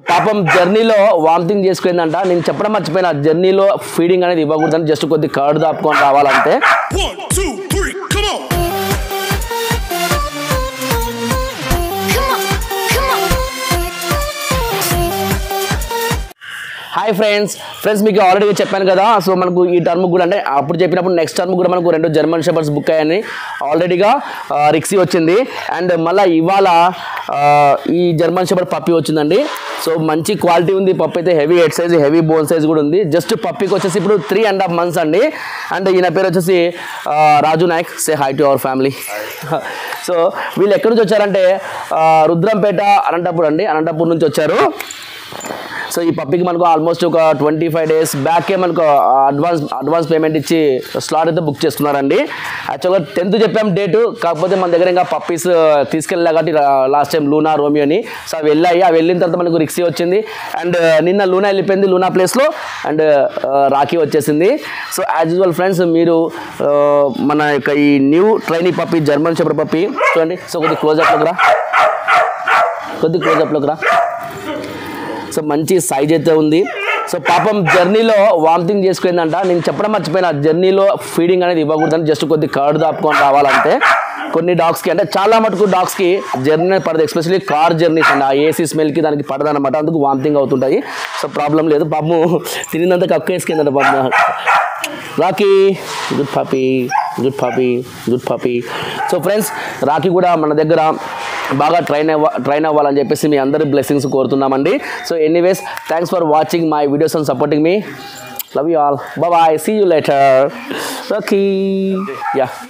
పాపం జర్నీలో వామిటింగ్ చేసుకుందంట నేను చెప్పడం మర్చిపోయిన జర్నీలో ఫీడింగ్ అనేది ఇవ్వకూడదని జస్ట్ కొద్ది కర్డ్ దాపుకొని రావాలంటే One, two, three, come on. Come on, come on. Hi friends friends మీకు ఆల్రెడీ చెప్పాను కదా సో మనకు ఈ టర్మ్ కూడా అంటే అప్పుడు చెప్పినప్పుడు నెక్స్ట్ టర్మ్ కూడా మనకు రెండు జర్మన్ షెపర్స్ బుక్ అయ్యాయని ఆల్రెడీగా రిక్సీ వచ్చింది అండ్ మళ్ళీ ఇవాళ ఆ, ఈ జర్మన్ షెపర్ పప్పి వచ్చిందండి సో మంచి క్వాలిటీ ఉంది పప్పు అయితే heavy head size heavy bone size కూడా ఉంది జస్ట్ పప్పికి వచ్చేసి ఇప్పుడు త్రీ అండ్ హాఫ్ మంత్స్ అండి అండ్ ఈయన పేరు వచ్చేసి ఆ, Raju Nayak say hi to our family so వీళ్ళు ఎక్కడి నుంచి వచ్చారంటే ఆ, రుద్రంపేట అనంతపూర్ అండి అనంతపూర్ నుంచి వచ్చారు సో ఈ పప్పికి మనకు ఆల్మోస్ట్ ఒక ట్వంటీ ఫైవ్ డేస్ బ్యాకే మనకు అడ్వాన్స్ అడ్వాన్స్ పేమెంట్ ఇచ్చి స్లాట్ అయితే బుక్ చేసుకున్నారండి యాక్చువల్గా టెన్త్ చెప్పాం డేటు కాకపోతే మన దగ్గర ఇంకా పప్పీస్ తీసుకెళ్ళా కాబట్టి లాస్ట్ టైం లూనా రోమియోని సో అవి వెళ్ళాయి అవి వెళ్ళిన తర్వాత మనకు రిక్సీ వచ్చింది అండ్ నిన్న లూనా వెళ్ళిపోయింది లూనా ప్లేస్లో అండ్ రాఖీ వచ్చేసింది సో యాజ్ యూజువల్ ఫ్రెండ్స్ మీరు ఆ, మన యొక్క ఈ new trainee puppy German shepherd puppy చూడండి సో కొద్ది క్లోజ్అప్లోకి రా కొద్ది క్లోజ్అప్లోకి రా సో మంచి సైజ్ అయితే ఉంది సో పాపం జర్నీలో వామిటింగ్ చేసుకుందంట నేను చెప్పడం మర్చిపోయిన జర్నీలో ఫీడింగ్ అనేది ఇవ్వకూడదని జస్ట్ కొద్ది కర్డ్ దాపుకొని రావాలంటే కొన్ని డాగ్స్కి అంటే చాలా మటుకు డాగ్స్కి జర్నీ పడదు ఎస్పెషల్లీ కార్ జర్నీస్ అండి ఆ ఏసీ స్మెల్కి దానికి పడదు అనమాట అందుకు వామిటింగ్ అవుతుంటాయి సో ప్రాబ్లం లేదు పాపము తిరిగినంత కక్క వేసుకుందంట పాపం Rocky good puppy good puppy good puppy so friends Rocky కూడా మన దగ్గర బాగా ట్రైన్ అవ్వ ట్రైన్ అవ్వాలని చెప్పేసి మీ అందరి బ్లెస్సింగ్స్ కోరుతున్నామండి so anyways thanks for watching my videos and supporting me love you all bye see you later okay yeah